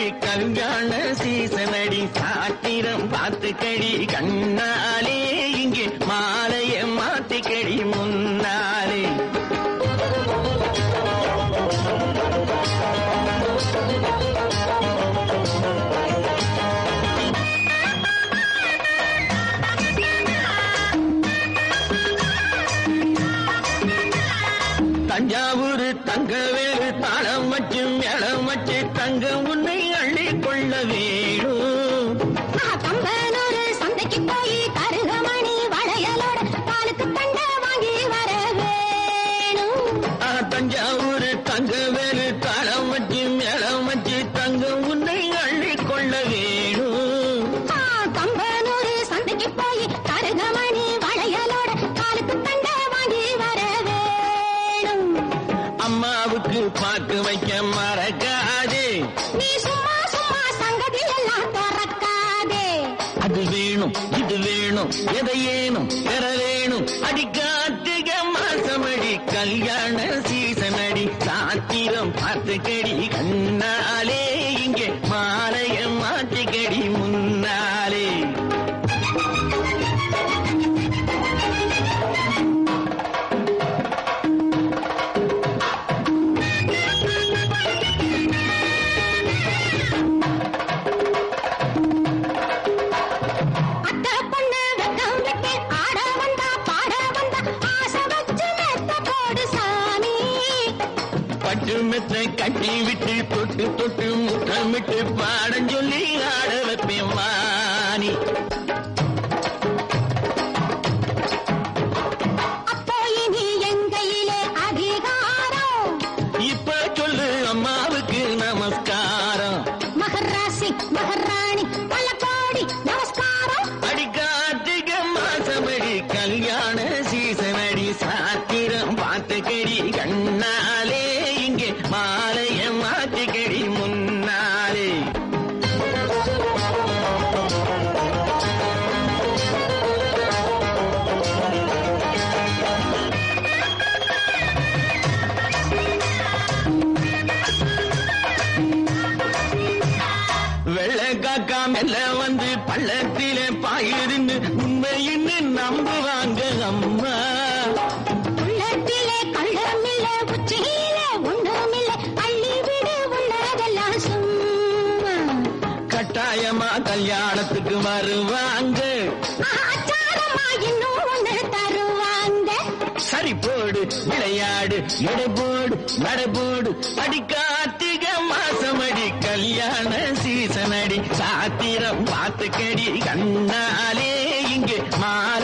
கல்யாண சீசனடி சாத்திரம் பார்த்து கடி கண்ணாலே இங்கே மாலைய மாத்தி கடி முன்னாலே தஞ்சாவூர் தங்க வேறு தாளம் வச்சு மேளம் வச்சு தங்கம் உன்னை அள்ளி கொள்ள வேணும் கம்பனூர் சந்தைக்கு போய் கருகமணி வளையலோட பாலுக்கு தண்டை வாங்கி வர வேணும் ஆ, தஞ்சாவூர் தங்க வேறு தாளம் வச்சு மேளம் வச்சு தங்கம் உன்னை அள்ளி கொள்ள வேணும் ஆ, கம்பனூர் சந்தைக்கு போய் கருகமணி வளையலோட பாலுக்கு தண்டை வாங்கி வர வேணும் அம்மாவுக்கு பாக்கு வைக்க மறக்காதே நீ சும்மா சும்மா சங்கதி எல்லாம் திறக்காதே அது வேணும் இது வேணும் எதை ஏனும் பெற வேணும் அடி கார்த்திக மாசமடி கல்யாண சீசன் அடி சாத்திரம் பார்த்து கடி கண்ணாலே இங்கே மாலைய மாற்றி கடி முன்னாலே அத்தை பொண்ணு வெக்கம் விட்டு ஆட வந்தா பாட வந்தா ஆசை வச்சு மெத்த போடு சாமி பட்டு மெத்த கட்டி விட்டு தொட்டு தொட்டு முத்தமிட்டு பாடம் சொல்லி ஆட வைப்பேன் வாணி அப்போ இனி எங்கையிலே அதிகாரம் இப்ப சொல்லு அம்மாவுக்கு நமஸ்காரம் மகராசி மகராணி பல கோடி நமஸ்காரம் அடி கார்த்திக மாசமடி கல்யாண சீசனடி சாத்திரம் பார்த்து கடி கண்ணாலே இங்கே மாலைய மாத்தி கடி முன்னாலே வெள்ளை காக்கா மெல்ல வந்து பள்ளத்திலே பாயிருந்து உண்மையின்னு நம்புவாங்க அம்மா உள்ளத்திலே கள்ளமில்ல உச்சியிலே ஒண்ணுமில்ல அள்ளி விடு உள்ளதெல்லாம் சும்மா கட்டாயமா கல்யாணத்துக்கு வருவாங்க ஆச்சாரமா இன்னும் ஒண்ணு தருவாங்க சரி போடு விளையாடு எடை போடு நடை போடு அடி கார்த்திக மாசமடி கல்யாண சீசனடி சாத்திரம் பார்த்து கடி கண்ணாலே இங்கே மாற